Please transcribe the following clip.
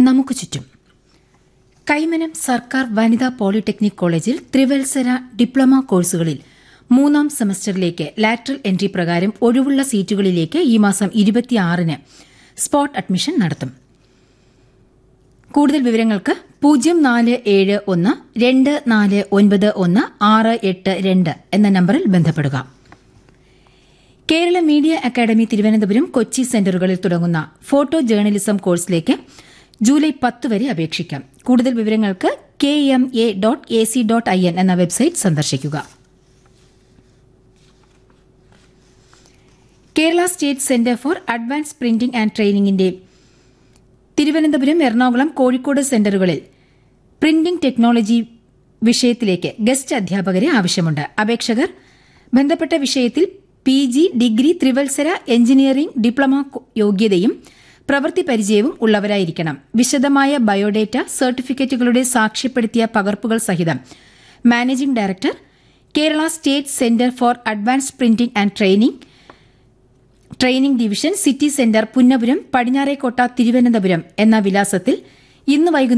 നമുക്ക് ചുറ്റും കൈമനം സർക്കാർ വനിതാ പോളിടെക്നിക് കോളേജിൽ ത്രിവത്സര ഡിപ്ലോമ കോഴ്സുകളിൽ മൂന്നാം സെമസ്റ്ററിലേക്ക് ലാറ്ററൽ എൻട്രി പ്രകാരം ഒഴിവുള്ള സീറ്റുകളിലേക്ക് ഈ മാസം ഇരുപത്തിയാറിന് സ്പോട്ട് അഡ്മിഷൻ നടത്തും കൂടുതൽ വിവരങ്ങൾക്ക് പൂജ്യം നാല് ഏഴ് ഒന്ന് രണ്ട് നാല് ഒൻപത് ഒന്ന് ആറ് എട്ട് രണ്ട് എന്ന നമ്പറിൽ ബന്ധപ്പെടുക കേരള മീഡിയ അക്കാദമി തിരുവനന്തപുരം കൊച്ചി സെന്ററുകളിൽ തുടങ്ങുന്ന ഫോട്ടോ ജേർണലിസം കോഴ്സിലേക്ക് ജൂലൈ പത്ത് വരെ അപേക്ഷിക്കാം കൂടുതൽ വിവരങ്ങൾക്ക് K M A dot A C dot I N എന്ന വെബ്സൈറ്റ് സന്ദർശിക്കുക Kerala state centre for advance printing and ട്രെയിനിംഗിന്റെ തിരുവനന്തപുരം എറണാകുളം കോഴിക്കോട് സെന്ററുകളിൽ പ്രിന്റിംഗ് ടെക്നോളജി വിഷയത്തിലേക്ക് ഗസ്റ്റ് അധ്യാപകരെ ആവശ്യമുണ്ട് അപേക്ഷകർ ബന്ധപ്പെട്ട വിഷയത്തിൽ പി ജി ഡിഗ്രി ത്രിവത്സര എഞ്ചിനീയറിംഗ് ഡിപ്ലോമ യോഗ്യതയും പ്രവൃത്തി പരിചയവും ഉള്ളവരായിരിക്കണം വിശദമായ ബയോഡേറ്റ സർട്ടിഫിക്കറ്റുകളുടെ സാക്ഷ്യപ്പെടുത്തിയ പകർപ്പുകൾ സഹിതം managing director Kerala state centre for advance printing and training training division city centre Punnapuram Padinjarekotta Thiruvananthapuram എന്ന വിലാസത്തിൽ ഇന്ന് വൈകുന്നേരം